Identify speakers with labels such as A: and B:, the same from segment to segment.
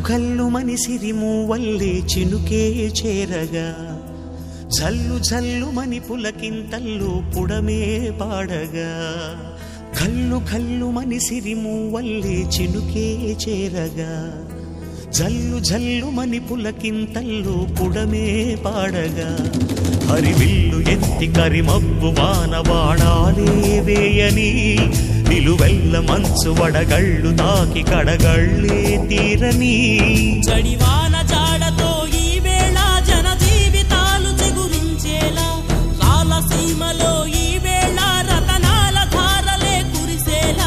A: కల్లు మని సిరిమూవల్లే చినుకే చేరగా జల్లు జల్లు మని పులకింతల్లు పుడమే పాడగా కల్లు కల్లు మని సిరిమూవల్లే చినుకే చేరగా జల్లు జల్లు మని పులకింతల్లు పుడమే పాడగా హరివిల్లు ఎత్తి కరిమబ్బు వానవాడాలే వేయని నిలువెల్ల మంచు వడగళ్ళు తాకి కడగళ్ళే తీరని
B: జడివాన జాడతో ఈ వేళ జన జీవితాలు చెగురించేలా రాలసీమలో ఈ వేళ రతనాల ధారలే కురిసేలా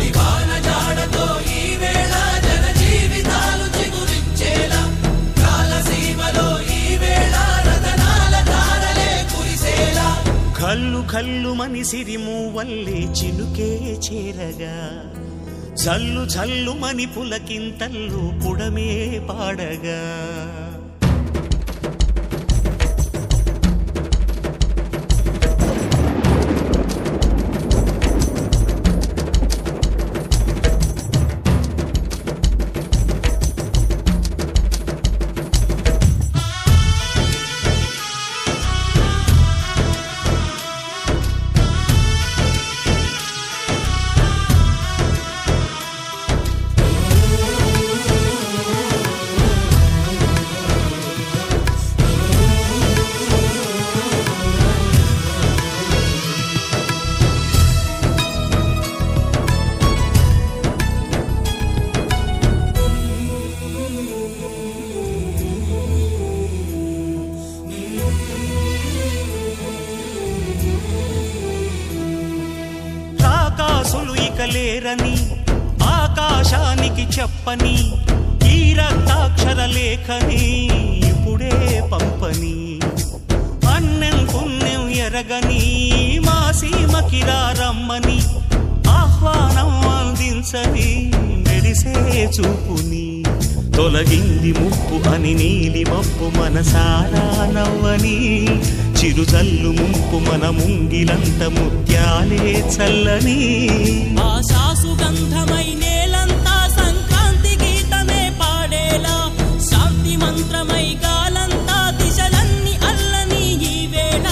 A: కల్లు కల్లు మని సిరిమూవల్లే చినుకే చేరగా జల్లు జల్లు మని పులకింతల్లు పుడమే పాడగా రాకాసులు ఇక లేరని ఆకాశానికి చెప్పని ఈ రక్తాక్షర లేఖని ఇప్పుడే పంపని అన్నం పుణ్యం ఎరగని మా సీమకి రమ్మని ఆహ్వానం అందించని మెరిసే చూపుని తొలగింది ముప్పు అని నీలి మప్పు మనసారా నవ్వని చిరుజల్లు ముంపు మన ముంగిలంత ముత్యాలే చల్లని
B: ఆశా సుగంధమై నేలంతా సంక్రాంతి గీతమే పాడేలా శాంతి మంత్రమై గాలంతా దిశలన్నీ అల్లని ఈ వేళ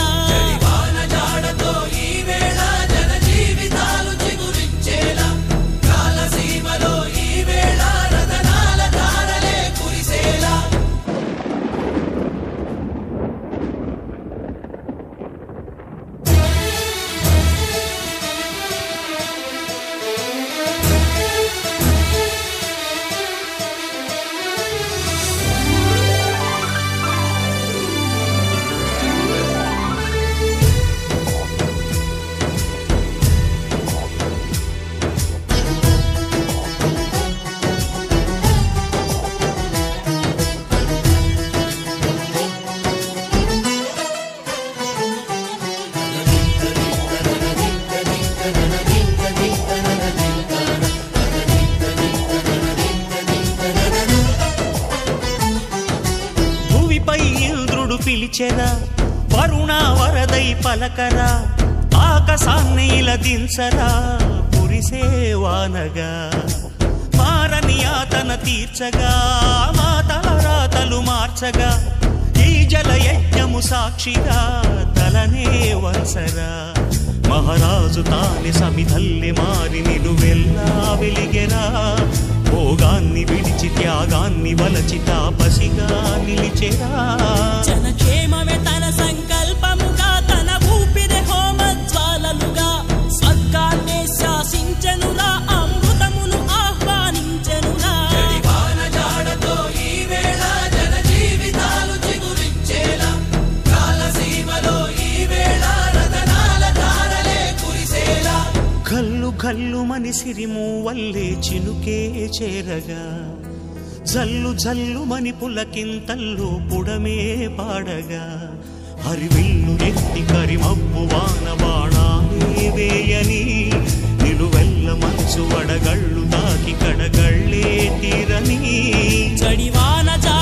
A: భూమిపై ఇంద్రుడు పిలిచెరా వరుణ వరదై పలకరా ఆకాశాన్ని ఇలా దించరా కురిసే వానగా మారని ఆతన తీర్చగా మాతల రాతలు మార్చగా ఈ జల యజ్ఞము సాక్షిగా తలనే వంచరా మహారాజు తాని సమిధల్లి మారి నిలువెల్లా వెలిగెరా భోగాన్ని విడిచి త్యాగాన్ని వలచి తాపసిగా నిలిచెరా
B: జనక్షేమమే తన సంకల్పముగా తన ఊపిరి హోమజ్వాలలుగా స్వర్గాన్నే శాసించనురా అమృతమును ఆహ్వానించనురా
A: కల్లు కల్లు మని సిరిము వల్లే చినుకే చేరగా జల్లు జల్లు మని పులకింతల్లు పుడమే పాడగా హరివిల్లు ఎత్తి కరిమబ్బు వాన బాణాలే వేయని నిలువెల్ల మంచు వడగళ్ళు తాకి కడగళ్ళే తీరని
B: జడివాన జా